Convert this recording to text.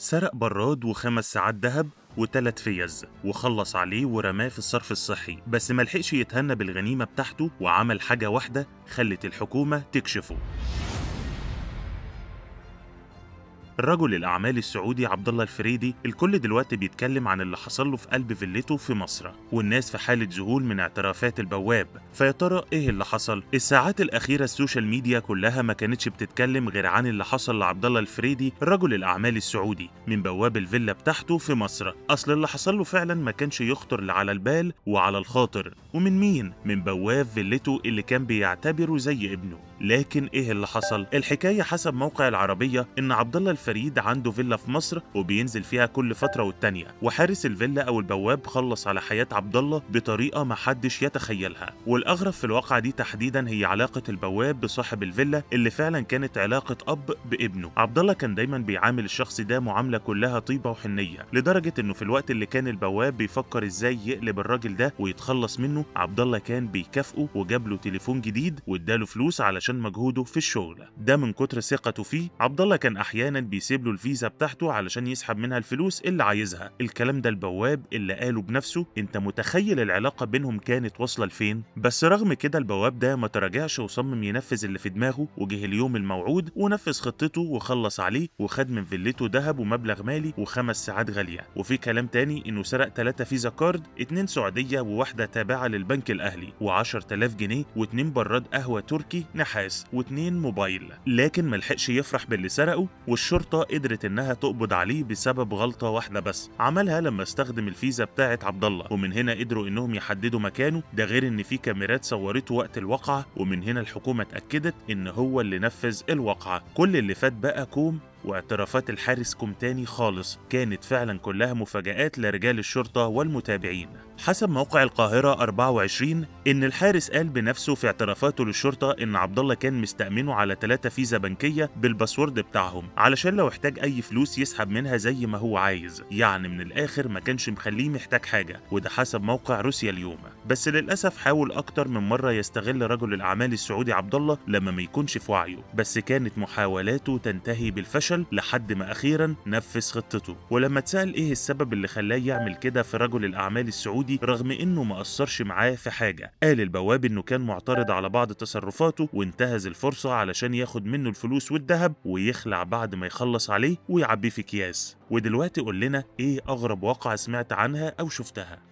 سرق براد وخمس ساعات دهب وتلات فيز وخلص عليه ورماه في الصرف الصحي بس ملحقش يتهنى بالغنيمة بتاعته وعمل حاجة واحدة خلت الحكومة تكشفه رجل الأعمال السعودي عبد الله الفريدي الكل دلوقتي بيتكلم عن اللي حصل له في قلب فيلته في مصر والناس في حالة ذهول من اعترافات البواب فيا ترى إيه اللي حصل؟ الساعات الأخيرة السوشيال ميديا كلها ما كانتش بتتكلم غير عن اللي حصل لعبد الله الفريدي رجل الأعمال السعودي من بواب الفيلا بتاعته في مصر أصل اللي حصل له فعلا ما كانش يخطر لا على البال وعلى الخاطر ومن مين؟ من بواب فيلته اللي كان بيعتبره زي ابنه لكن ايه اللي حصل؟ الحكاية حسب موقع العربية ان عبد الله الفريد عنده فيلا في مصر وبينزل فيها كل فترة والتانية وحارس الفيلا او البواب خلص على حياة عبد الله بطريقة ما حدش يتخيلها والاغرب في الواقعة دي تحديدا هي علاقة البواب بصاحب الفيلا اللي فعلا كانت علاقة اب بابنه عبد الله كان دايما بيعامل الشخص ده معاملة كلها طيبة وحنية لدرجة انه في الوقت اللي كان البواب بيفكر ازاي يقلب الراجل ده ويتخلص منه عبد الله كان بيكافئه وجاب له تليفون جديد واداله فلوس علشان عشان مجهوده في الشغل ده من كتر ثقته فيه عبد الله كان احيانا بيسيب له الفيزا بتاعته علشان يسحب منها الفلوس اللي عايزها الكلام ده البواب اللي قاله بنفسه انت متخيل العلاقه بينهم كانت واصله لفين بس رغم كده البواب ده ما تراجعش وصمم ينفذ اللي في دماغه وجه اليوم الموعود ونفذ خطته وخلص عليه وخد من فيلته ذهب ومبلغ مالي وخمس ساعات غاليه وفي كلام تاني انه سرق ثلاثة فيزا كارد اتنين سعوديه وواحده تابعه للبنك الاهلي و10000 جنيه واتنين براد قهوه تركي نحاس جهاز واتنين موبايل لكن ملحقش يفرح باللي سرقه والشرطة قدرت انها تقبض عليه بسبب غلطة واحدة بس عملها لما استخدم الفيزا بتاعة عبد الله ومن هنا قدروا انهم يحددوا مكانه ده غير ان في كاميرات صورته وقت الواقعة ومن هنا الحكومة اتأكدت ان هو اللي نفذ الواقعة كل اللي فات بقى كوم واعترافات الحارس كوم تاني خالص كانت فعلا كلها مفاجآت لرجال الشرطة والمتابعين حسب موقع القاهرة 24 إن الحارس قال بنفسه في اعترافاته للشرطة إن عبد الله كان مستأمنه على ثلاثة فيزا بنكية بالباسورد بتاعهم علشان لو احتاج أي فلوس يسحب منها زي ما هو عايز يعني من الآخر ما كانش مخليه محتاج حاجة وده حسب موقع روسيا اليوم بس للأسف حاول أكتر من مرة يستغل رجل الأعمال السعودي عبد الله لما ما يكونش في وعيه بس كانت محاولاته تنتهي بالفشل لحد ما أخيرا نفذ خطته ولما اتسأل إيه السبب اللي خلاه يعمل كده في رجل الأعمال السعودي رغم إنه ما أثرش معاه في حاجة قال البواب إنه كان معترض على بعض تصرفاته وانتهز الفرصة علشان ياخد منه الفلوس والذهب ويخلع بعد ما يخلص عليه ويعبيه في أكياس ودلوقتي قول لنا إيه أغرب واقعة سمعت عنها أو شفتها